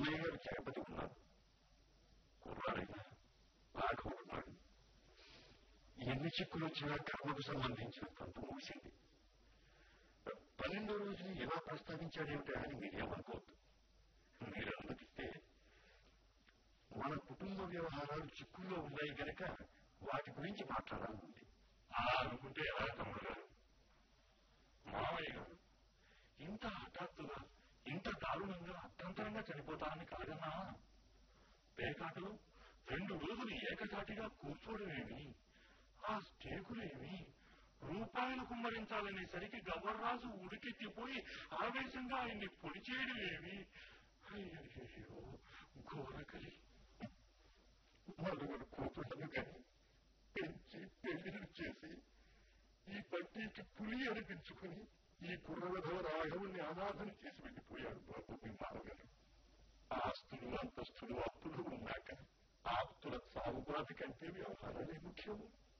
పుల్లయ్య గారు జగపతి ఉన్నారు కుర్రాడైనా రాఘవుడున్నాడు ఎన్ని చిక్కులు వచ్చినా కర్మకు సంబంధించిన తంతు ముగిసింది పన్నెండో రోజుని ఎలా ప్రస్తావించాడేమిటా అని మీరేమనుకోవద్దు మీరు అనుమతిస్తే మన కుటుంబ వ్యవహారాలు చిక్కుల్లో ఉన్నాయి గనక వాటి గురించి మాట్లాడాలనుంది అలా అనుకుంటే ఎలా తమ్ముడు గారు మామయ్య గారు ఇంత హఠాత్తుగా ఇంత దారుణంగా అర్థంతరంగా చనిపోతారని కలగన్నా పేకాటలు రెండు రోజులు ఏకధాటిగా కూర్చోవడమేమి ఆ స్టేకులేమి రూపాయలు కుమ్మరించాలనేసరికి గవర్రాజు ఉడికెత్తిపోయి ఆవేశంగా ఆయన్ని పొడి చేయడమేమి అయ్యో ఘోరకలి నలుగురు కూతుళ్ళను కానీ పెంచి పెళ్లిళ్ళు చేసి ఈ పట్టీకి పులి అనిపించుకుని ఈ కుర్రవధవ రాఘవుని అనాథను చేసి వెళ్ళిపోయాడు బాబు మీ మామగారు ఆస్తులు అంతస్తులు అప్పులు ఉన్నాక ఆప్తుల సాగుబాతి కంటే వ్యవహారాలే ముఖ్యం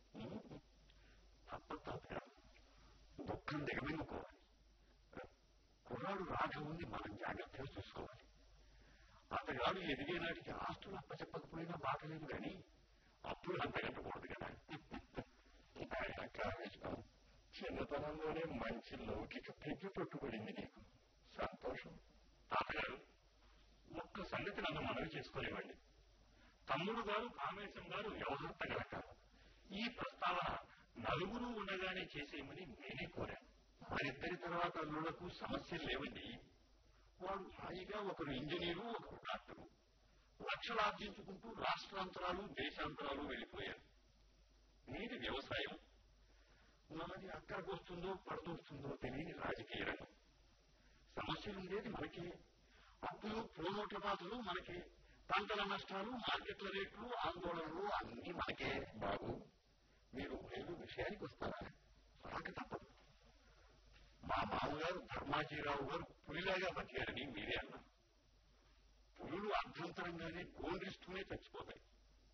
తప్ప తాతయ్య దుఃఖం దిగమింగుకోవాలి కుర్రాడు రాఘవుని మనం జాగ్రత్తగా చూసుకోవాలి అతగాడు ఎదిగే నాటికి ఆస్తులు అప్పచెప్పకపోయినా బాధలేదు కానీ అప్పులు అంతగట్టకూడదు కదా ఆయన కావేశం చిన్నతనంలోనే మంచి లౌకిక ప్రజ్ఞ పట్టుబడింది నీకు సంతోషం తాతగారు ఒక్క సంగతి నన్ను మనవి చేసుకోలేవండి తమ్ముడు గారు కామేశం గారు వ్యవహార్త గలక ఈ ప్రస్తావన నలుగురు ఉండగానే చేసేయమని నేనే కోరాను మరిద్దరి తర్వాత అల్లులకు సమస్యలు లేవండి వాడు హాయిగా ఒకరు ఇంజనీరు ఒకరు డాక్టరు లక్షలు ఆర్జించుకుంటూ రాష్ట్రాంతరాలు దేశాంతరాలు వెళ్ళిపోయారు నీది వ్యవసాయం నాది అక్కడికి వస్తుందో పడదొస్తుందో తెలియని రాజకీయ రంగం సమస్యలు ఉండేది మనకే అప్పులు ప్రోమోట్ల బాధలు మనకే పంటల నష్టాలు మార్కెట్ల రేట్లు ఆందోళనలు అన్ని మనకే బాబు మీరు ఏదో విషయానికి వస్తారా రాక తప్పదు మా మామగారు ధర్మాజీరావు గారు పులిలాగా బతికారని మీరే అన్నారు పులులు అభ్యంతరంగానే గోండ్రిస్తూనే చచ్చిపోతాయి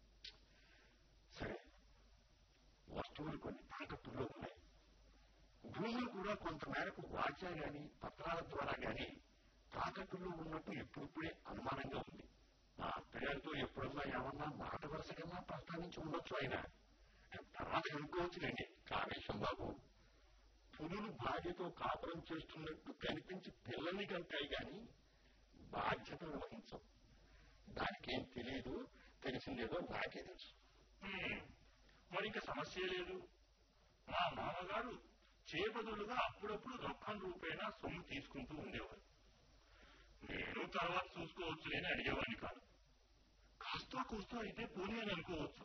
సరే వస్తువులు కొన్ని తాకట్టుల్లో ఉన్నాయి భూములు కూడా కొంత మేరకు వాచా గాని పత్రాల ద్వారా గాని తాకట్టులో ఉన్నట్టు ఇప్పుడిప్పుడే అనుమానంగా ఉంది మా అత్తగారితో ఎప్పుడన్నా ఏమన్నా మాట వరుసకన్నా ప్రస్తావించి ఉండొచ్చు ఆయన తర్వాత అనుకోవచ్చులేండి కామేశం బాబు పులులు భార్యతో కాపురం చేస్తున్నట్టు కనిపించి పిల్లల్ని కంటాయి గాని బాధ్యతలు వహించవు దానికేం తెలియదు తెలిసిందేదో నాకే తెలుసు హ్మ్, మరి ఇంకా సమస్య లేదు మా మామగారు చేపదులుగా అప్పుడప్పుడు రొక్కం రూపేణా సొమ్ము తీసుకుంటూ ఉండేవారు నేను తర్వాత చూసుకోవచ్చులేని అడిగేవాడిని కాదు కాస్త కూస్తో అయితే పోనీ అని అనుకోవచ్చు